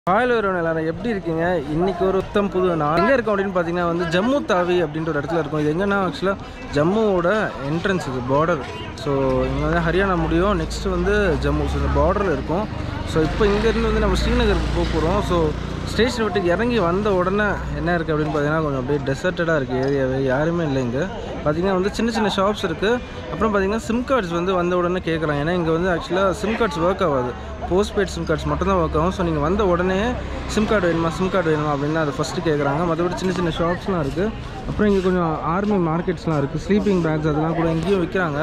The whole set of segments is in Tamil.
ஹாயில் வருவன் எல்லாரும் எப்படி இருக்கீங்க இன்னைக்கு ஒரு உத்தம் புது நான் எங்கே இருக்கோம் அப்படின்னு பார்த்தீங்கன்னா வந்து ஜம்மு தாவி அப்படின்ற ஒரு இடத்துல இருக்கும் இது எங்கன்னா ஆக்சுவலாக ஜம்முவோட என்ட்ரன்ஸ் இது பார்டர் ஸோ இங்கே வந்து ஹரியானா முடியும் நெக்ஸ்ட் வந்து ஜம்மு ஸோ இந்த பார்டரில் இருக்கும் ஸோ இப்போ இங்கேருந்து வந்து நம்ம ஸ்ரீநகருக்கு போக போகிறோம் ஸோ ஸ்டேஷன் விட்டு இறங்கி வந்த உடனே என்ன இருக்குது அப்படின்னு பார்த்தீங்கன்னா கொஞ்சம் அப்படியே டெசர்ட்டடாக இருக்குது ஏரியாவே யாருமே இல்லை இங்கே பார்த்தீங்கன்னா வந்து சின்ன சின்ன ஷாப்ஸ் இருக்குது அப்புறம் பார்த்தீங்கன்னா சிம் கார்ட்ஸ் வந்து வந்த உடனே கேட்குறாங்க ஏன்னா இங்கே வந்து ஆக்சுவலாக சிம் கார்ட்ஸ் ஒர்க் ஆகாது போஸ்ட் பெய்ட் சிம் கார்ட்ஸ் மட்டும் தான் ஒர்க் ஆகும் ஸோ நீங்கள் வந்த உடனே சிம் கார்டு வேணுமா சிம் கார்டு வேணுமா அப்படின்னு அதை ஃபஸ்ட்டு கேட்குறாங்க மற்றபடி சின்ன சின்ன ஷாப்ஸ்லாம் இருக்குது அப்புறம் இங்கே கொஞ்சம் ஆர்மி மார்க்கெட்ஸ்லாம் இருக்குது ஸ்லீப்பிங் பேக்ஸ் அதெல்லாம் கூட இங்கேயும் விற்கிறாங்க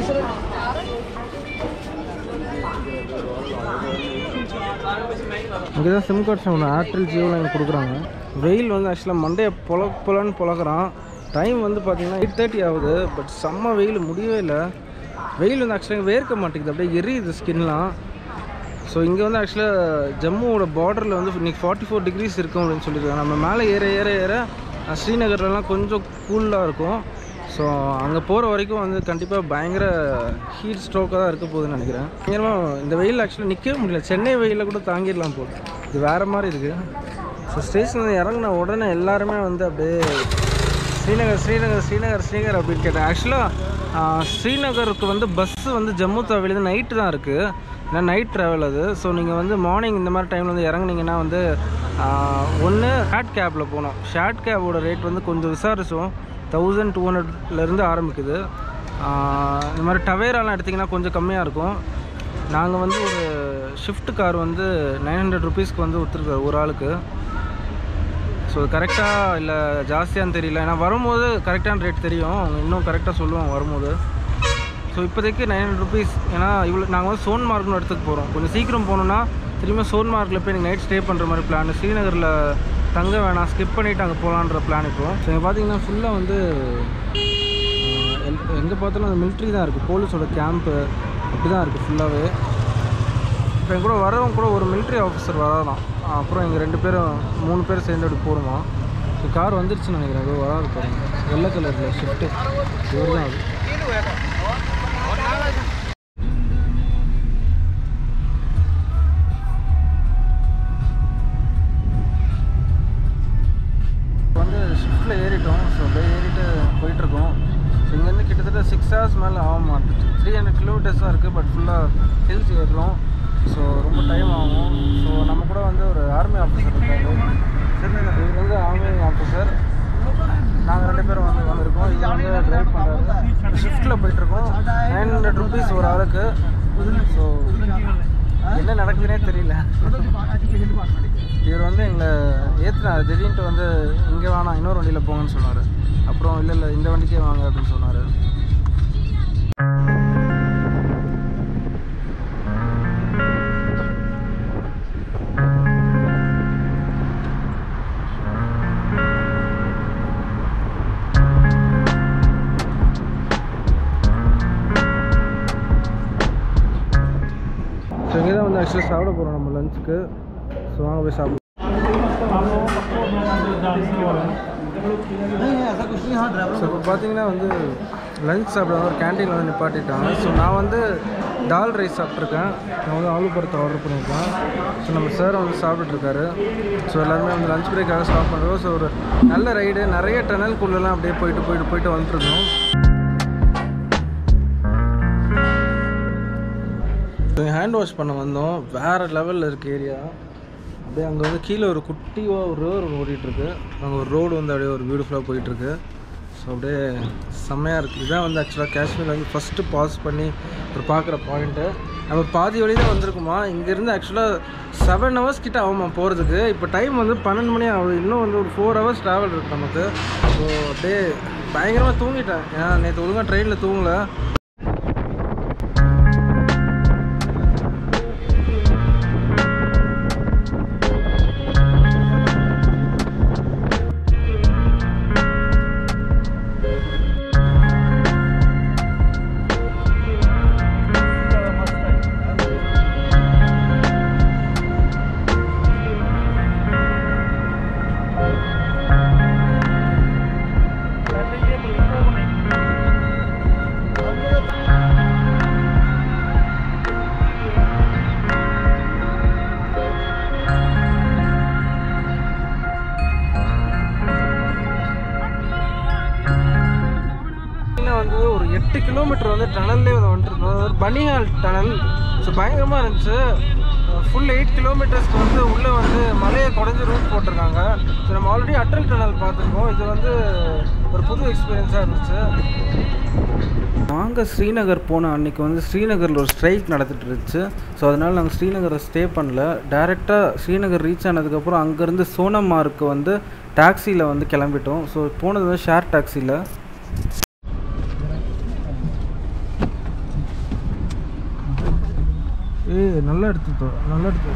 இங்கே தான் சிம் கார்ட்ஸ் ஒன்று ஏர்டெல் ஜியோவில் இங்கே கொடுக்குறாங்க வெயில் வந்து ஆக்சுவலாக மண்டையை பொல பொலன்னு பொழக்கிறான் டைம் வந்து பார்த்தீங்கன்னா எயிட் தேர்ட்டி ஆகுது பட் செம்ம வெயில் முடியவே இல்லை வெயில் வந்து ஆக்சுவலாக வேர்க்க மாட்டேங்குது அப்படியே எரியுது ஸ்கின்லாம் ஸோ இங்கே வந்து ஆக்சுவலாக ஜம்முவோட பார்டரில் வந்து இன்னைக்கு ஃபார்ட்டி ஃபோர் டிகிரிஸ் இருக்கும் அப்படின்னு சொல்லியிருக்காங்க நம்ம மேலே ஏற ஏற ஏற அஹ், ஸ்ரீநகர்லலாம் கொஞ்சம் கூலாக இருக்கும் ஸோ அங்கே போகிற வரைக்கும் வந்து கண்டிப்பாக பயங்கர ஹீட் ஸ்ட்ரோக்காக தான் இருக்க போகுதுன்னு நினைக்கிறேன் பயங்கரமாக இந்த வெயில் ஆக்சுவலாக நிற்கவே முடியல சென்னை வெயிலில் கூட தாங்கிடலாம் போல் இது வேறு மாதிரி இருக்குது ஸோ ஸ்டேஷனில் இறங்கின உடனே எல்லாருமே வந்து அப்படியே ஸ்ரீநகர் ஸ்ரீநகர் ஸ்ரீநகர் ஸ்ரீநகர் அப்படின்னு கேட்டேன் ஆக்சுவலாக ஸ்ரீநகருக்கு வந்து பஸ்ஸு வந்து ஜம்மு தாவிலேருந்து நைட்டு தான் இருக்குது ஏன்னா நைட் ட்ராவல் அது ஸோ நீங்கள் வந்து மார்னிங் இந்த மாதிரி டைமில் வந்து இறங்குனீங்கன்னா வந்து ஒன்று ஷார்ட் கேப்பில் போகணும் ஷார்ட் கேபோட ரேட் வந்து கொஞ்சம் விசாரிச்சோம் தௌசண்ட் டூ ஹண்ட்ரட்லேருந்து ஆரம்பிக்குது ஆஹ் இந்த மாதிரி டவேராலாம் எடுத்திங்கன்னா கொஞ்சம் கம்மியாக இருக்கும் நாங்கள் வந்து ஒரு ஷிஃப்ட் கார் வந்து நைன் ஹண்ட்ரட் ருபீஸ்க்கு வந்து ஒத்துருக்காரு ஒரு ஆளுக்கு ஸோ கரெக்டாக இல்லை ஜாஸ்தியான்னு தெரியல ஏன்னா வரும்போது கரெக்டான ரேட் தெரியும் அவங்க இன்னும் கரெக்டாக சொல்லுவாங்க வரும்போது ஸோ இப்போதைக்கு நைன் ஹண்ட்ரட் ருபீஸ் ஏன்னா இவ்வளோ நாங்கள் வந்து சோன் மார்க்னு இடத்துக்கு போகிறோம் கொஞ்சம் சீக்கிரம் போகணுன்னா திரும்ப சோன் மார்க்கில் போய் நைட் ஸ்டே பண்ணுற மாதிரி பிளான் ஸ்ரீநகரில் தங்க வேணாம் ஸ்கிப் பண்ணிவிட்டு அங்கே போகலான்ற பிளான் இப்போ ஸோ இங்கே பார்த்தீங்கன்னா ஃபுல்லாக வந்து எங்கே பார்த்தாலும் அந்த மிலிட்ரி தான் இருக்குது போலீஸோட கேம்ப்பு அப்படி தான் இருக்குது ஃபுல்லாகவே இப்போ என் கூட வரவங்க கூட ஒரு மிலிட்ரி ஆஃபீஸர் வராதான் அப்புறம் எங்கள் ரெண்டு பேரும் மூணு பேர் சேர்ந்து அப்படி போடுமா ஸோ கார் வந்துருச்சுன்னு நினைக்கிறேன் அது வராது பாருங்க வெள்ளை கலரில் ஷிஃப்ட்டு இவர் தான் அது இப்போ வந்து ஷிஃப்ட்டில் ஏறிட்டோம் ஸோ அப்படியே ஏறிட்டு போயிட்டுருக்கோம் ஸோ இங்கேருந்து கிட்டத்தட்ட சிக்ஸ் ஹவர்ஸ் மேலே ஆக மாட்டுச்சு த்ரீ ஹண்ட்ரட் கிலோமீட்டர்ஸ் தான் இருக்குது பட் ஃபுல்லாக ஹில்ஸ் ஏறுறோம் ஸோ ரொம்ப டைம் ஆகும் ஸோ நம்ம கூட வந்து ஒரு ஆர்மி ஆஃபீஸர் இருக்காரு இவர் வந்து ஆர்மி ஆஃபீஸர் நாங்கள் ரெண்டு பேரும் வந்து வந்திருக்கோம் இது வந்து ட்ரைவ் பண்ணுறாரு ஷிஃப்ட்டில் போயிட்டுருக்கோம் நைன் ஹண்ட்ரட் ருபீஸ் ஒரு ஆளுக்கு ஸோ என்ன நடக்குதுன்னே தெரியல இவர் வந்து எங்களை ஏற்றினார் திடீர்னுட்டு வந்து இங்கே வேணாம் இன்னொரு வண்டியில் போங்கன்னு சொன்னார் அப்புறம் இல்லை இல்லை இந்த வண்டிக்கே வாங்க அப்படின்னு சொன்னார் ஸோ இங்கே தான் வந்து ஆக்சுவலாக சாப்பிட போகிறோம் நம்ம லஞ்சுக்கு ஸோ வாங்க போய் சாப்பிடுவோம் ஸோ இப்போ பார்த்தீங்கன்னா வந்து லஞ்ச் சாப்பிட ஒரு கேண்டீனில் வந்து நிப்பாட்டிட்டாங்க ஸோ நான் வந்து தால் ரைஸ் சாப்பிட்ருக்கேன் நான் வந்து ஆலு பருத்து ஆர்டர் பண்ணியிருக்கேன் ஸோ நம்ம சார் வந்து சாப்பிட்டுருக்காரு ஸோ எல்லாருமே வந்து லஞ்ச் பிரேக்காக ஸ்டாப் பண்ணுறோம் ஸோ ஒரு நல்ல ரைடு நிறைய டனல்குள்ளெல்லாம் அப்படியே போயிட்டு போயிட்டு போயிட்டு வந்துட்டுருந்தோம் ஹேண்ட் வாஷ் பண்ண வந்தோம் வேறு லெவலில் இருக்குது ஏரியா அப்படியே அங்கே வந்து கீழே ஒரு குட்டியாக ஒரு ரோடு ஓடிட்டுருக்கு அங்கே ஒரு ரோடு வந்து அப்படியே ஒரு பியூட்டிஃபுல்லாக போயிட்டுருக்கு ஸோ அப்படியே செம்மையாக இருக்குது இதான் வந்து ஆக்சுவலாக காஷ்மீர் வந்து ஃபஸ்ட்டு பாஸ் பண்ணி ஒரு பார்க்குற பாயிண்ட்டு நம்ம பாதி வழி தான் வந்திருக்குமா இங்கேருந்து ஆக்சுவலாக செவன் ஹவர்ஸ் கிட்ட ஆகுமா போகிறதுக்கு இப்போ டைம் வந்து பன்னெண்டு மணி ஆகுது இன்னும் வந்து ஒரு ஃபோர் ஹவர்ஸ் ட்ராவல் இருக்குது நமக்கு ஸோ அப்படியே பயங்கரமாக தூங்கிட்டேன் ஏன்னா நேற்று ஒழுங்காக ட்ரெயினில் தூங்கலை கிலோமீட்டர் வந்து டனல்லே வந்துட்டு இருந்தோம் அது ஒரு பனிஹால் டனல் ஸோ பயங்கரமாக இருந்துச்சு ஃபுல் எயிட் கிலோமீட்டர்ஸ்க்கு வந்து உள்ளே வந்து மலையை குறைஞ்சி ரூட் போட்டிருக்காங்க ஸோ நம்ம ஆல்ரெடி அட்டல் டனல் பார்த்துருக்கோம் இது வந்து ஒரு புது எக்ஸ்பீரியன்ஸாக இருந்துச்சு நாங்கள் ஸ்ரீநகர் போன அன்றைக்கி வந்து ஸ்ரீநகரில் ஒரு ஸ்ட்ரைக் நடந்துட்டு இருந்துச்சு ஸோ அதனால் நாங்கள் ஸ்ரீநகரை ஸ்டே பண்ணல டேரெக்டாக ஸ்ரீநகர் ரீச் ஆனதுக்கப்புறம் அங்கேருந்து சோனமார்க்கு வந்து டாக்ஸியில் வந்து கிளம்பிட்டோம் ஸோ போனது வந்து ஷேர் டாக்ஸியில் ஏ நல்லா எடுத்துட்டோ நல்லா எடுத்து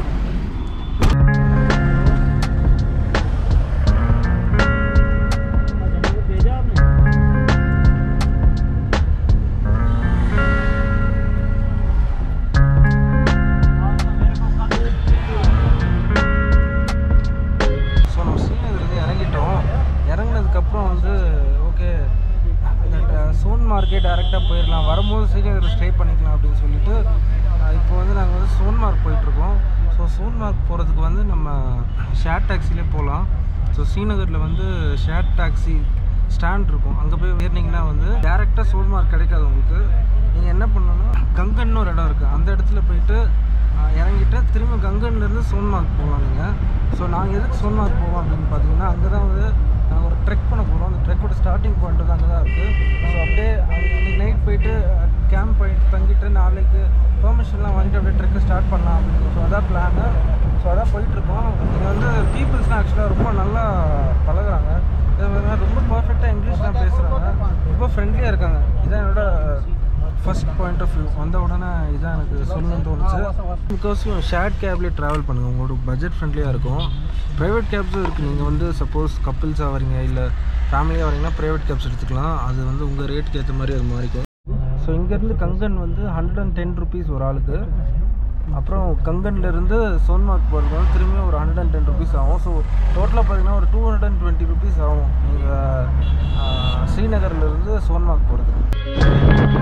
ஸோ நம்ம ஸ்ரீநகர்லேருந்து இறங்கிட்டோம் இறங்கினதுக்கப்புறம் வந்து ஓகே இந்த சோன் மார்க்கெட் டேரெக்டாக போயிடலாம் வரும்போது ஸ்ரீநகர் ஸ்டே பண்ணிக்கலாம் அப்படின்னு சொல்லிட்டு அஹ், இப்போ வந்து நாங்கள் வந்து சோன் மார்க் போயிட்டுருக்கோம் ஸோ சோன் மார்க் போகிறதுக்கு வந்து நம்ம ஷேர் டாக்ஸிலே போகலாம் ஸோ ஸ்ரீநகரில் வந்து ஷேர் டாக்ஸி ஸ்டாண்ட் இருக்கும் அங்கே போய் ஏறினீங்கன்னா வந்து டேரெக்டாக சோன் மார்க் கிடைக்காது உங்களுக்கு நீங்கள் என்ன பண்ணணும்னா கங்கன்னு ஒரு இடம் இருக்குது அந்த இடத்துல போயிட்டு ஆஹ் இறங்கிட்டு திரும்ப கங்கன்லேருந்து சோன்மார்க் போகலாம் நீங்கள் ஸோ நாங்கள் எதுக்கு சோன்மார்க் போவோம் அப்படின்னு பார்த்தீங்கன்னா அங்கே தான் வந்து நாங்கள் ஒரு ட்ரெக் பண்ண போகிறோம் அந்த ட்ரெக்கோட ஸ்டார்டிங் பாயிண்ட் வந்து அங்கே தான் இருக்குது ஸோ அப்படியே அங்கே இன்னைக்கு நைட் போயிட்டு கேம்ப் போயிட்டு தங்கிட்டு நாளைக்கு பெர்மிஷன்லாம் வாங்கிட்டு அப்படியே ட்ரெக்கை ஸ்டார்ட் பண்ணலாம் அப்படின்னு ஸோ அதான் பிளானு ஸோ அதான் போயிட்டுருக்கோம் இங்கே வந்து பீப்புள்ஸ்லாம் ஆக்சுவலாக ரொம்ப நல்லா பழகுறாங்க இதே மாதிரி ரொம்ப பர்ஃபெக்டாக இங்கிலீஷ்லாம் பேசுகிறாங்க ரொம்ப ஃப்ரெண்ட்லியாக இருக்காங்க இதான் என்னோட ஃபர்ஸ்ட் பாயிண்ட் ஆஃப் வியூ வந்த உடனே இதான் எனக்கு சொல்லணும்னு தோணுச்சு முக்கால்வாசியும் ஷேர்ட் கேப்லேயே ட்ராவல் பண்ணுங்கள் உங்களோட பட்ஜெட் ஃப்ரெண்ட்லியாக இருக்கும் ப்ரைவேட் கேப்ஸும் இருக்குது நீங்கள் வந்து சப்போஸ் கப்பிள்ஸாக வரீங்க இல்லை ஃபேமிலியாக வரீங்கன்னா ப்ரைவேட் கேப்ஸ் எடுத்துக்கலாம் அது வந்து உங்கள் ரேட்டுக்கு ஏற்ற மாதிரி அது மாறிக்கும் ஸோ இங்கேருந்து கங்கன் வந்து ஹண்ட்ரட் அண்ட் டென் ருபீஸ் ஒரு ஆளுக்கு அப்புறம் கங்கன்லேருந்து சோன்மார்க் போகிறது வந்து திரும்பியும் ஒரு ஹண்ட்ரட் அண்ட் டென் ருபீஸ் ஆகும் ஸோ டோட்டலாக பார்த்தீங்கன்னா ஒரு two hundred and twenty rupees ஆகும் நீங்கள் ஸ்ரீநகர்லேருந்து சோன்மார்க் போகிறதுக்கு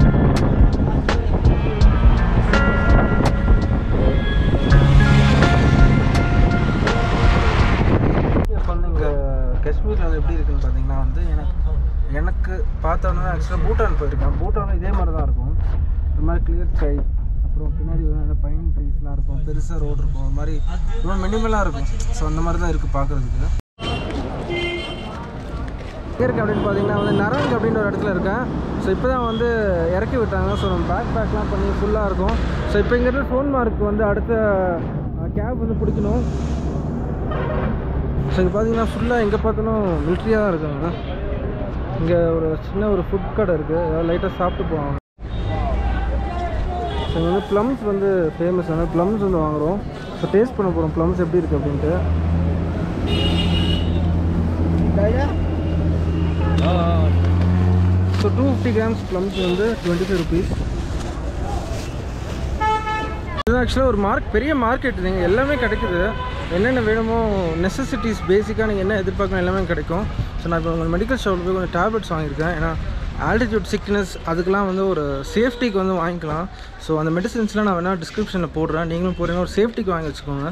இப்போ வந்து இங்கே காஷ்மீரில் வந்து எப்படி இருக்குன்னு பார்த்தீங்கன்னா வந்து எனக்கு எனக்கு பார்த்தோன்னா ஆக்சுவலாக பூட்டான் போயிருக்கேன் பூட்டான் இதே மாதிரி தான் இருக்கும் இந்த மாதிரி கிளியர் ஸ்கை அப்புறம் பின்னாடி வந்து அந்த பைன் ட்ரீஸ்லாம் இருக்கும் பெருசாக ரோடு இருக்கும் ஒரு மாதிரி ரொம்ப மினிமலாக இருக்கும் ஸோ அந்த மாதிரி தான் இருக்குது பார்க்குறதுக்கு எங்கே இருக்குது அப்படின்னு பார்த்தீங்கன்னா வந்து நரங் அப்படின்னு ஒரு இடத்துல இருக்கேன் ஸோ இப்போ தான் வந்து இறக்கி விட்டாங்க ஸோ நம்ம பேக் பேக்லாம் பண்ணி ஃபுல்லாக இருக்கும் ஸோ இப்போ இங்கேருந்து ஃபோன் மார்க் வந்து அடுத்த கேப் வந்து பிடிக்கணும் ஸோ இங்கே பார்த்தீங்கன்னா ஃபுல்லாக எங்கே பார்த்தாலும் மிலிட்ரியாக தான் இருக்காங்க இங்கே ஒரு சின்ன ஒரு ஃபுட் கடை இருக்குது ஏதாவது லைட்டாக சாப்பிட்டு போவாங்க ஸோ இங்கே வந்து ப்ளம்ஸ் வந்து ஃபேமஸ் ஆனால் ப்ளம்ஸ் வந்து வாங்குகிறோம் ஸோ டேஸ்ட் பண்ண போகிறோம் ப்ளம்ஸ் எப்படி இருக்குது அப்படின்ட்டு so two fifty grams plums வந்து டுவெண்ட்டி ஃபைவ் ருபீஸ் இது ஆக்சுவலாக ஒரு மார்க் பெரிய மார்க்கெட் நீங்கள் எல்லாமே கிடைக்குது என்னென்ன வேணுமோ நெசசிட்டிஸ் பேசிக்காக நீங்கள் என்ன எதிர்பார்க்கணும் எல்லாமே கிடைக்கும் ஸோ நான் இப்போ உங்கள் மெடிக்கல் ஷாப்பில் போய் கொஞ்சம் டேப்லெட்ஸ் வாங்கியிருக்கேன் ஏன்னா ஆல்டிடியூட் சிக்னஸ் அதுக்கெலாம் வந்து ஒரு சேஃப்டிக்கு வந்து வாங்கிக்கலாம் ஸோ அந்த மெடிசின்ஸ்லாம் நான் வேணால் டிஸ்கிரிப்ஷனில் போடுறேன் நீங்களும் போகிறீங்க ஒரு சேஃப்டிக்கு வாங்கி வச்சுக்கோங்க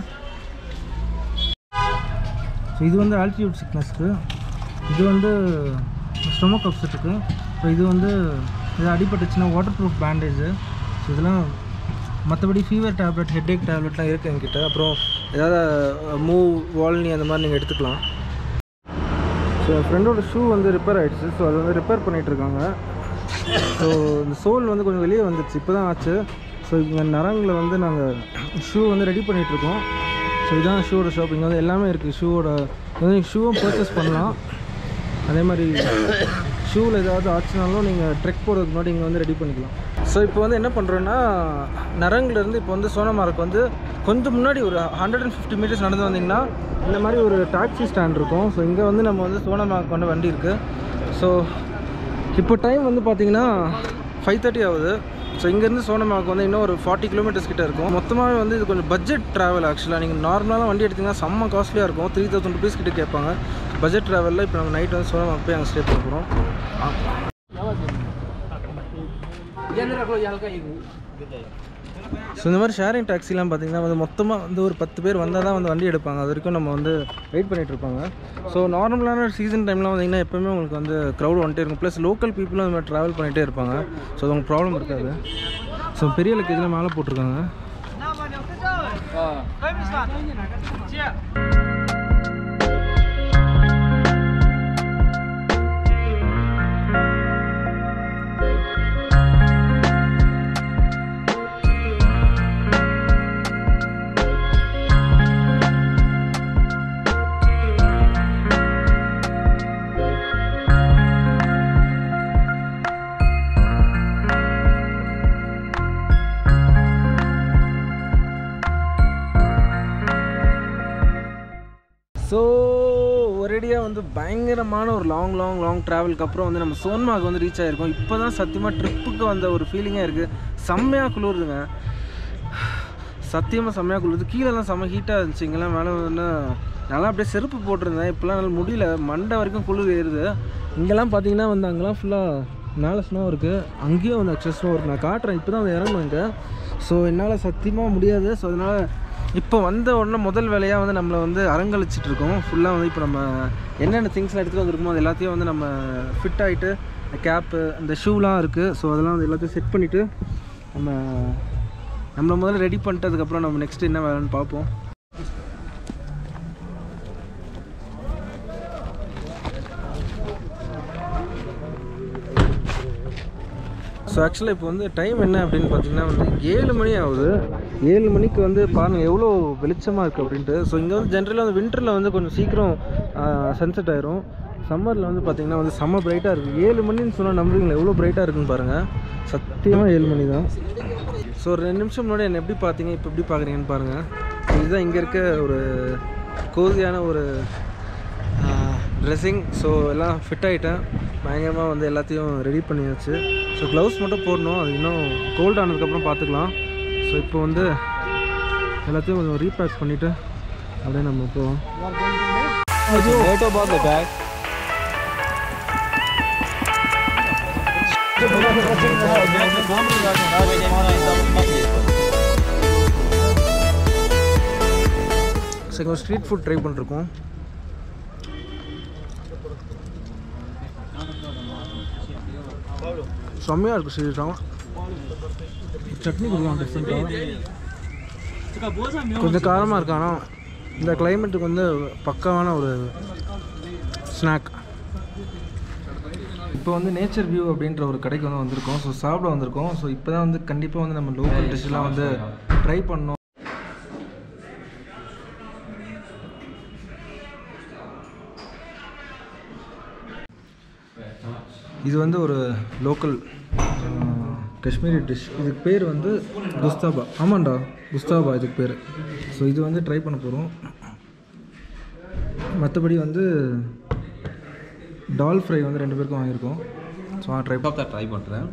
ஸோ இது வந்து ஆல்டிடியூட் சிக்னஸ்க்கு இது வந்து ஸ்டொமக் அப்செட்டுக்கு ஸோ இது வந்து இது அடிபட்டுச்சுன்னா வாட்டர் ப்ரூஃப் பேண்டேஜு ஸோ இதெல்லாம் மற்றபடி ஃபீவர் டேப்லெட் ஹெட்ஏக் டேப்லெட்லாம் இருக்குது என்கிட்ட அப்புறம் ஏதாவது மூவ் வால்னி அந்த மாதிரி நீங்கள் எடுத்துக்கலாம் ஸோ என் ஃப்ரெண்டோட ஷூ வந்து ரிப்பேர் ஆகிடுச்சு ஸோ அது வந்து ரிப்பேர் பண்ணிகிட்ருக்காங்க ஸோ இந்த சோல் வந்து கொஞ்சம் வெளியே வந்துடுச்சு இப்போ தான் ஆச்சு ஸோ இங்கே நரங்கில் வந்து நாங்கள் ஷூ வந்து ரெடி பண்ணிகிட்ருக்கோம் ஸோ இதான் ஷூவோட ஷாப் இங்கே வந்து எல்லாமே இருக்குது ஷூவோட வந்து ஷூவும் பர்ச்சேஸ் பண்ணலாம் அதே மாதிரி ஷூவில் ஏதாவது ஆச்சுனாலும் நீங்கள் ட்ரெக் போகிறதுக்கு முன்னாடி இங்கே வந்து ரெடி பண்ணிக்கலாம் ஸோ இப்போ வந்து என்ன பண்ணுறோன்னா நரங்குலேருந்து இப்போ வந்து சோனமார்க் வந்து கொஞ்சம் முன்னாடி ஒரு ஹண்ட்ரட் அண்ட் ஃபிஃப்டி மீட்டர்ஸ் நடந்து வந்தீங்கன்னா இந்த மாதிரி ஒரு டாக்ஸி ஸ்டாண்ட் இருக்கும் ஸோ இங்கே வந்து நம்ம வந்து சோனமார்க் வந்து வண்டி இருக்குது ஸோ இப்போ டைம் வந்து பார்த்தீங்கன்னா ஃபைவ் தேர்ட்டி ஆகுது ஸோ இங்கேருந்து சோனமார்க் வந்து இன்னும் ஒரு ஃபார்ட்டி கிலோமீட்டர்ஸ் கிட்ட இருக்கும் மொத்தமாகவே வந்து இது கொஞ்சம் பட்ஜெட் ட்ராவல் ஆக்சுவலாக நீங்கள் நார்மலாக வண்டி எடுத்திங்கன்னா செம்ம காஸ்ட்லியாக இருக்கும் த்ரீ தௌசண்ட் ருபீஸ் கிட்ட கேட்பாங்க பட்ஜெட் ட்ராவலில் இப்போ நம்ம நைட் வந்து சோனமார்க் போய் அங்கே ஸ்டே பண்ண போகிறோம் ஸோ இந்த மாதிரி ஷேரிங் டாக்ஸிலாம் பார்த்தீங்கன்னா வந்து மொத்தமாக வந்து ஒரு பத்து பேர் வந்தால் தான் வந்து வண்டி எடுப்பாங்க அது வரைக்கும் நம்ம வந்து வெயிட் பண்ணிட்டு இருப்பாங்க ஸோ நார்மலான சீசன் டைம்லாம் வந்தீங்கன்னா எப்போவுமே உங்களுக்கு வந்து க்ரௌட் வந்துட்டே இருக்கும் ப்ளஸ் லோக்கல் பீப்புளும் அந்த மாதிரி ட்ராவல் பண்ணிகிட்டே இருப்பாங்க ஸோ அது உங்களுக்கு ப்ராப்ளம் இருக்காது ஸோ பெரிய லக்கேஜில் மேலே போட்டிருக்காங்க ஸோ ஒரேடியாக வந்து பயங்கரமான ஒரு லாங் லாங் லாங் ட்ராவலுக்கு அப்புறம் வந்து நம்ம சோன்மார்க் வந்து ரீச் ஆகிருக்கோம் இப்போ தான் சத்தியமாக ட்ரிப்புக்கு வந்த ஒரு ஃபீலிங்காக இருக்குது செம்மையாக குளிருதுங்க சத்தியமாக செம்மையாக குளிருது கீழெல்லாம் செம்ம ஹீட்டாக இருந்துச்சு இங்கெல்லாம் மேலே வந்து நல்லா அப்படியே செருப்பு போட்டிருந்தேன் இப்போலாம் என்னால் முடியல மண்டை வரைக்கும் குளிர் ஏறுது இங்கெல்லாம் பார்த்தீங்கன்னா வந்து அங்கெல்லாம் ஃபுல்லாக மேலே ஸ்னோ இருக்குது அங்கேயும் வந்து அக்சஸ் ஸ்னோ இருக்குது நான் காட்டுறேன் இப்போ தான் வந்து இறங்கணும் இங்கே ஸோ என்னால் சத்தியமாக முடியாது ஸோ அதனால் இப்போ வந்த உடனே முதல் வேலையாக வந்து நம்மளை வந்து அரங்கழிச்சிட்டு இருக்கோம் ஃபுல்லாக வந்து இப்போ நம்ம என்னென்ன திங்ஸ்லாம் எடுத்துகிட்டு வந்திருக்கோமோ அது எல்லாத்தையும் வந்து நம்ம ஃபிட் ஆகிட்டு கேப்பு அந்த ஷூலாம் இருக்குது ஸோ அதெல்லாம் வந்து எல்லாத்தையும் செட் பண்ணிவிட்டு நம்ம நம்மளை முதல்ல ரெடி பண்ணிட்டதுக்கப்புறம் நம்ம நெக்ஸ்ட் என்ன வேலைன்னு பார்ப்போம் ஸோ ஆக்சுவலாக இப்போ வந்து டைம் என்ன அப்படின்னு பார்த்தீங்கன்னா வந்து ஏழு மணி ஆகுது ஏழு மணிக்கு வந்து பாருங்கள் எவ்வளோ வெளிச்சமாக இருக்குது அப்படின்ட்டு ஸோ இங்கே வந்து ஜென்ரலாக வந்து வின்டரில் வந்து கொஞ்சம் சீக்கிரம் சன்செட் ஆயிரும் சம்மரில் வந்து பார்த்தீங்கன்னா வந்து செம்ம பிரைட்டாக இருக்குது ஏழு மணின்னு சொன்னால் நம்புறீங்களா எவ்வளோ பிரைட்டாக இருக்குன்னு பாருங்கள் சத்தியமாக ஏழு மணி தான் ஸோ ஒரு ரெண்டு நிமிஷம் முன்னாடி என்ன எப்படி பார்த்தீங்க இப்போ எப்படி பார்க்குறீங்கன்னு பாருங்கள் இதுதான் இங்கே இருக்க ஒரு கோதியான ஒரு ட்ரெஸ்ஸிங் ஸோ எல்லாம் ஃபிட் ஆகிட்டேன் பயங்கரமாக வந்து எல்லாத்தையும் ரெடி பண்ணியாச்சு ஸோ க்ளவுஸ் மட்டும் போடணும் அது இன்னும் கோல்ட் ஆனதுக்கப்புறம் பார்த்துக்கலாம் ஸோ இப்போ வந்து எல்லாத்தையும் கொஞ்சம் ரீபேக் பண்ணிவிட்டு அப்படியே நம்ம போவோம் What about the bag? So இங்கே ஸ்ட்ரீட் ஃபுட் ட்ரை பண்ணிருக்கோம் செம்மையாக இருக்கும் சீரியஸாக சட்னி கொடுக்கலாம் டிஃப்ரெண்ட்டாக கொஞ்சம் காரமாக இருக்கு ஆனால் இந்த கிளைமேட்டுக்கு வந்து பக்காவான ஒரு ஸ்நாக் இப்போ வந்து நேச்சர் வியூ அப்படின்ற ஒரு கடைக்கு வந்து வந்திருக்கோம் ஸோ சாப்பிட வந்திருக்கோம் ஸோ இப்போ தான் வந்து கண்டிப்பாக வந்து நம்ம லோக்கல் டிஷ்ஷெலாம் வந்து ட்ரை பண்ணோம் இது வந்து ஒரு லோக்கல் காஷ்மீரி டிஷ் இதுக்கு பேர் வந்து குஸ்தாபா ஆமாண்டா குஸ்தாபா இதுக்கு பேர் ஸோ இது வந்து ட்ரை பண்ண போகிறோம் மற்றபடி வந்து டால் ஃப்ரை வந்து ரெண்டு பேருக்கும் வாங்கியிருக்கோம் ஸோ ட்ரை டாப் தான் ட்ரை பண்ணுறேன்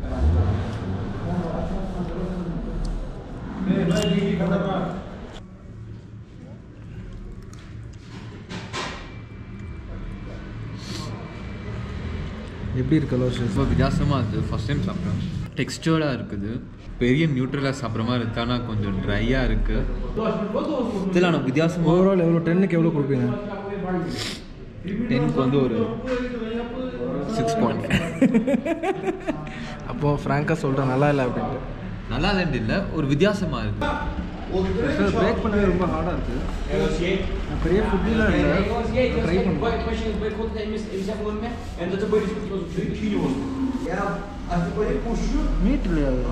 எப்படி இருக்கு அலோஷஸ் ரொம்ப வித்தியாசமாக இருக்குது ஃபஸ்ட் டைம் சாப்பிட்றேன் டெக்ஸ்டர்டாக இருக்குது பெரிய நியூட்ரலாக சாப்பிட்ற மாதிரி இருக்கு ஆனால் கொஞ்சம் ட்ரையாக இருக்குது இதில் ஆனால் வித்தியாசமாக ஓவரால் எவ்வளோ டென்னுக்கு எவ்வளோ கொடுப்பீங்க டென்க்கு வந்து ஒரு சிக்ஸ் பாயிண்ட் அப்போது ஃப்ராங்காக சொல்கிறேன் நல்லா இல்லை அப்படின்ட்டு நல்லா இல்லைன்னு இல்லை ஒரு வித்தியாசமாக இருக்குது பிரேக் பண்ணவே ரொம்ப ஹார்டாக இருக்குது பெரிய ஃபுட்டிலாம் இல்லை ட்ரை பண்ணுறேன் மீட் இல்லையா அது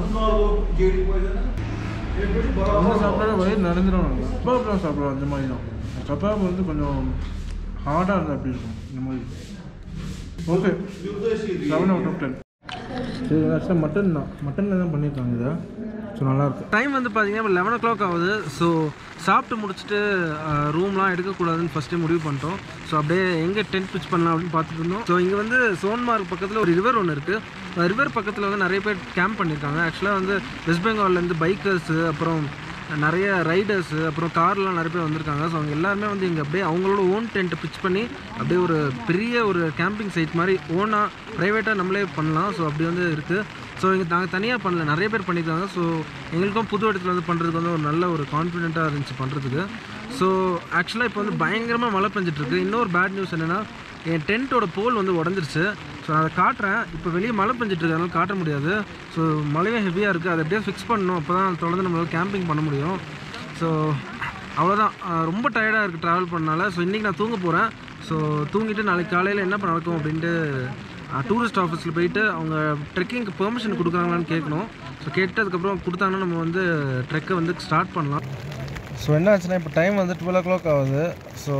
ரொம்ப சாப்பிட்டா வயிறு நிறைஞ்சிடும் கபாப்லாம் சாப்பிடலாம் இந்த மாதிரி தான் கபாப் வந்து கொஞ்சம் ஹார்டாக இருந்தால் அப்படி இருக்கும் இந்த மாதிரி okay seven out of ten இது ஆக்சுவலாக மட்டன் தான் மட்டனில் தான் பண்ணியிருக்காங்க இதை ஸோ நல்லாயிருக்கு டைம் வந்து பார்த்தீங்கன்னா லெவன் ஓ கிளாக் ஆகுது ஸோ சாப்பிட்டு முடிச்சுட்டு ரூம்லாம் எடுக்கக்கூடாதுன்னு ஃபஸ்ட்டே முடிவு பண்ணிட்டோம் ஸோ அப்படியே எங்கே டென்ட் பிச் பண்ணலாம் அப்படின்னு பார்த்துட்டு இருந்தோம் ஸோ இங்கே வந்து சோன்மார்க் பக்கத்தில் ஒரு ரிவர் ஒன்று இருக்குது ரிவர் பக்கத்தில் வந்து நிறைய பேர் கேம்ப் பண்ணியிருக்காங்க ஆக்சுவலாக வந்து வெஸ்ட் பெங்கால்லேருந்து பைக்கர்ஸு அப்புறம் நிறைய ரைடர்ஸு அப்புறம் கார்லாம் நிறைய பேர் வந்திருக்காங்க ஸோ அவங்க எல்லாருமே வந்து இங்கே அப்படியே அவங்களோட ஓன் டென்ட் பிச் பண்ணி அப்படியே ஒரு பெரிய ஒரு கேம்பிங் சைட் மாதிரி ஓனாக ப்ரைவேட்டாக நம்மளே பண்ணலாம் ஸோ அப்படி வந்து இருக்குது ஸோ இங்கே நாங்கள் தனியாக பண்ணல நிறைய பேர் பண்ணியிருக்காங்க ஸோ எங்களுக்கும் புது இடத்துல வந்து பண்ணுறதுக்கு வந்து ஒரு நல்ல ஒரு கான்ஃபிடென்ட்டாக இருந்துச்சு பண்ணுறதுக்கு ஸோ ஆக்சுவலாக இப்போ வந்து பயங்கரமாக மழை பெஞ்சிட்டு இருக்கு இன்னொரு பேட் நியூஸ் என்னென்னா என் டென்ட்டோட போல் வந்து உடஞ்சிருச்சு ஸோ நான் அதை காட்டுறேன் இப்போ வெளியே மழை பெஞ்சிட்டு இருக்கு அதனால காட்ட முடியாது ஸோ மழையும் ஹெவியாக இருக்குது அதை எப்படியே ஃபிக்ஸ் பண்ணணும் அப்போ தான் தொடர்ந்து நம்மளால் கேம்பிங் பண்ண முடியும் ஸோ அவ்வளோதான் அஹ் ரொம்ப டயர்டாக இருக்குது ட்ராவல் பண்ணனால ஸோ இன்றைக்கி நான் தூங்க போகிறேன் ஸோ தூங்கிட்டு நாளைக்கு காலையில் என்ன நடக்கும் அப்படின்ட்டு டூரிஸ்ட் ஆஃபீஸில் போயிட்டு அவங்க ட்ரெக்கிங்க்கு பெர்மிஷன் கொடுக்குறாங்களான்னு கேட்கணும் ஸோ கேட்டு அதுக்கப்புறம் கொடுத்தாங்கன்னா நம்ம வந்து ட்ரெக்கை வந்து ஸ்டார்ட் பண்ணலாம் ஸோ என்ன ஆச்சுன்னா இப்போ டைம் வந்து டுவெல் ஓ கிளாக் ஆகுது ஸோ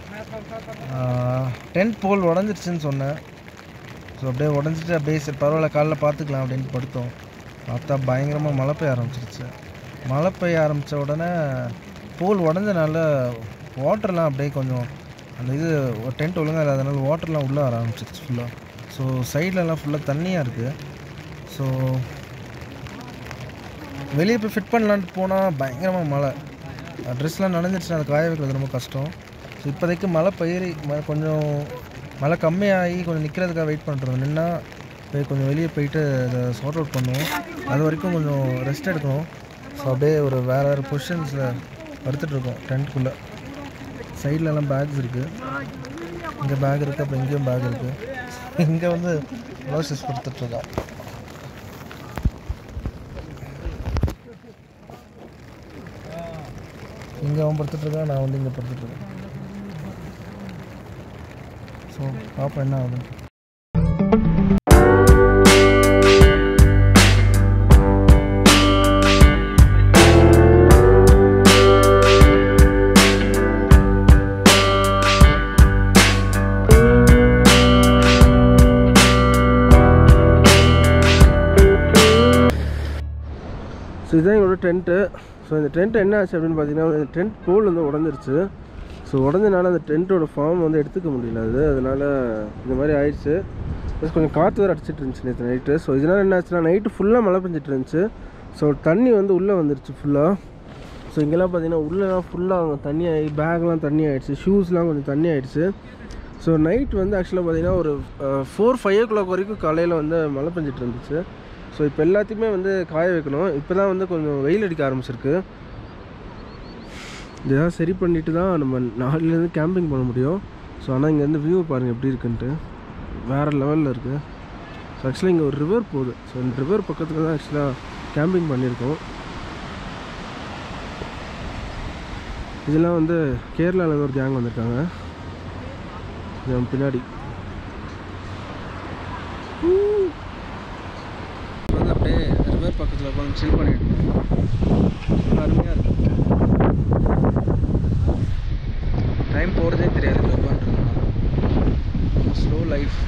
டென்த் போல் உடஞ்சிருச்சுன்னு சொன்னேன் ஸோ அப்படியே உடஞ்சிட்டு அப்படியே சரி பரவாயில்ல காலைல பார்த்துக்கலாம் அப்படின்னு படுத்தோம் பார்த்தா பயங்கரமாக மழை பெய்ய ஆரம்பிச்சிருச்சு மழை பெய்ய ஆரம்பித்த உடனே போல் உடஞ்சனால வாட்டர்லாம் அப்படியே கொஞ்சம் அந்த இது டென்ட் ஒழுங்காக இல்லாதனால வாட்டர்லாம் உள்ளே வர ஆரம்பிச்சிருச்சு ஃபுல்லாக ஸோ சைட்லலாம் ஃபுல்லாக தண்ணியாக இருக்குது ஸோ வெளியே போய் ஃபிட் பண்ணலான்ட்டு போனால் பயங்கரமாக மழை ட்ரெஸ்லாம் நனைஞ்சிருச்சுன்னா அதை காய வைக்கிறது ரொம்ப கஷ்டம் ஸோ இப்போதைக்கு மழை பயிரி ம- கொஞ்சம் மழை கம்மியாகி கொஞ்சம் நிற்கிறதுக்காக வெயிட் பண்ணுறோம் நின்னா போய் கொஞ்சம் வெளியே போயிட்டு அதை சார்ட் அவுட் பண்ணுவோம் அது வரைக்கும் கொஞ்சம் ரெஸ்ட் எடுக்கணும் ஸோ அப்படியே ஒரு வேறு வேறு பொசிஷன்ஸில் படுத்துட்ருக்கோம் டென்ட்குள்ளே சைட்லலாம் பேக்ஸ் இருக்குது இங்கே பேக் இருக்குது அப்புறம் இங்கேயும் பேக் இருக்குது இங்கே வந்து க்ளோசஸ் படுத்துட்ருக்கோம் இங்கே அவன் படுத்துட்ருக்கான் நான் வந்து இங்கே படுத்துட்ருக்கேன் ஸோ பார்ப்போம் என்ன ஆகுது ஸோ இதுதான் எங்களோட டென்ட்டு ஸோ இந்த டென்ட் என்ன ஆச்சு அப்படின்னு பார்த்தீங்கன்னா இந்த டென்ட் போல் வந்து உடஞ்சிருச்சு ஸோ உடஞ்சனால அந்த டென்ட்டோட ஃபார்ம் வந்து எடுத்துக்க முடியல அது அதனால் இந்த மாதிரி ஆயிடுச்சு ப்ளஸ் கொஞ்சம் காற்று வேறு அடிச்சிட்டு இருந்துச்சு நேற்று நைட்டு ஸோ இதனால் என்ன ஆச்சுன்னா நைட்டு ஃபுல்லாக மழை பெஞ்சிட்டு இருந்துச்சு ஸோ தண்ணி வந்து உள்ளே வந்துருச்சு ஃபுல்லாக ஸோ இங்கெல்லாம் பார்த்தீங்கன்னா உள்ளெல்லாம் ஃபுல்லாக அவங்க தண்ணி ஆகி பேக்லாம் தண்ணி ஆயிடுச்சு ஷூஸ்லாம் கொஞ்சம் தண்ணி ஆயிடுச்சு ஸோ நைட் வந்து ஆக்சுவலாக பார்த்தீங்கன்னா ஒரு ஃபோர் ஃபைவ் ஓ கிளாக் வரைக்கும் காலையில் வந்து மழை பெஞ்சிட்டு இருந்துச்சு ஸோ இப்போ எல்லாத்தையுமே வந்து காய வைக்கணும் இப்போ தான் வந்து கொஞ்சம் வெயில் அடிக்க ஆரம்பிச்சிருக்கு இதெல்லாம் சரி பண்ணிட்டு தான் நம்ம நாளையிலேருந்து கேம்பிங் பண்ண முடியும் ஸோ ஆனால் இங்கேருந்து வியூ பாருங்கள் எப்படி இருக்குன்ட்டு வேறு லெவலில் இருக்குது ஸோ ஆக்சுவலாக இங்கே ஒரு ரிவர் போகுது ஸோ இந்த ரிவர் பக்கத்தில் தான் ஆக்சுவலாக கேம்பிங் பண்ணியிருக்கோம் இதெல்லாம் வந்து கேரளாவில் ஒரு கேங் வந்திருக்காங்க இது நம்ம பின்னாடி வந்து அப்படியே ரிவர் பக்கத்தில் உட்காந்து சில் பண்ணிட்டு இருக்கோம் அருமையாக இருக்கும் டைம் போகிறதே தெரியாது இதில் உட்காந்துருக்கோம் ஸ்லோ லைஃப்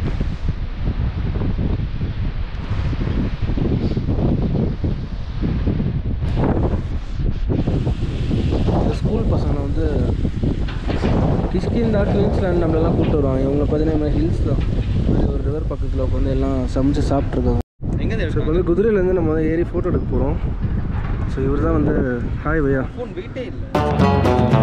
ஸ்கூல் பசங்க வந்து கிஷ்கிந்தா குயின்ஸ்லாண்ட் நம்மளெல்லாம் கூப்பிட்டு வருவாங்க இவங்க பார்த்தீங்கன்னா இந்த மாதிரி ஹில்ஸ் தான் இந்த மாதிரி ஒரு ரிவர் பக்கத்தில் உட்காந்து எல்லாம் சமைச்சு சாப்பிட்ருக்காங்க எங்கே ஸோ இப்போ வந்து குதிரையிலேருந்து நம்ம வந்து ஏறி ஃபோட்டோ எடுக்க போகிறோம் ஸோ இவர் தான் வந்து ஹாய் பையா ஃபோன் வெயிட்டே இல்லை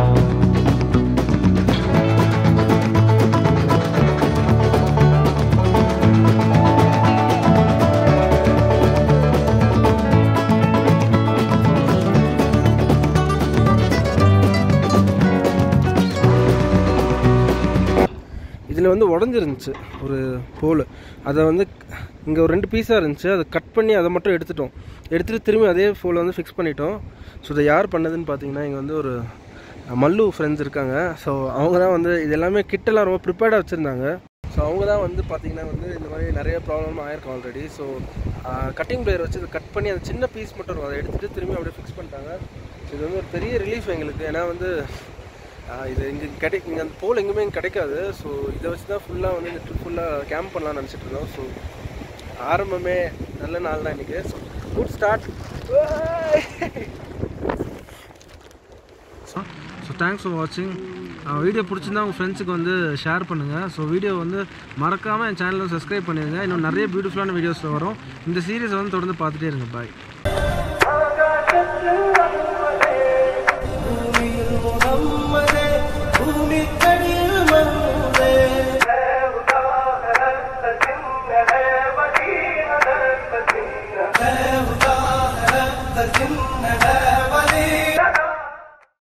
இதில் வந்து உடஞ்சிருந்துச்சு ஒரு போல் அதை வந்து இங்கே ஒரு ரெண்டு பீஸாக இருந்துச்சு அதை கட் பண்ணி அதை மட்டும் எடுத்துட்டோம் எடுத்துகிட்டு திரும்பி அதே ஃபோலை வந்து ஃபிக்ஸ் பண்ணிட்டோம் ஸோ இதை யார் பண்ணதுன்னு பார்த்தீங்கன்னா இங்கே வந்து ஒரு மல்லு ஃப்ரெண்ட்ஸ் இருக்காங்க ஸோ அவங்க தான் வந்து இது எல்லாமே கிட்டெல்லாம் ரொம்ப ப்ரிப்பேர்டாக வச்சுருந்தாங்க ஸோ அவங்க தான் வந்து பார்த்தீங்கன்னா வந்து இந்த மாதிரி நிறைய ப்ராப்ளம் ஆயிருக்கும் ஆல்ரெடி ஸோ கட்டிங் பிளேயர் வச்சு அதை கட் பண்ணி அந்த சின்ன பீஸ் மட்டும் இருக்கும் அதை எடுத்துகிட்டு திரும்பி அப்படியே ஃபிக்ஸ் பண்ணிட்டாங்க ஸோ இது வந்து ஒரு பெரிய ரிலீஃப் எங்களுக்கு ஏன்னா வந்து ஆஹ் இது இங்கே கிடை இங்கே அந்த போல் எங்கேயுமே இங்கே கிடைக்காது ஸோ இதை வச்சு தான் ஃபுல்லாக வந்து இந்த ட்ரிப் ஃபுல்லாக கேம்ப் பண்ணலாம்னு நினச்சிட்டு இருந்தோம் ஸோ ஆரம்பமே நல்ல நாள் தான் இன்றைக்கி so good start so thanks for வாட்சிங் வீடியோ பிடிச்சிருந்தா உங்கள் ஃப்ரெண்ட்ஸுக்கு வந்து ஷேர் பண்ணுங்கள் ஸோ வீடியோ வந்து மறக்காமல் என் சேனலை சப்ஸ்கிரைப் பண்ணிடுங்க இன்னும் நிறைய பியூட்டிஃபுல்லான வீடியோஸ் வரும் இந்த சீரிஸை வந்து தொடர்ந்து பார்த்துட்டே இருங்க பாய்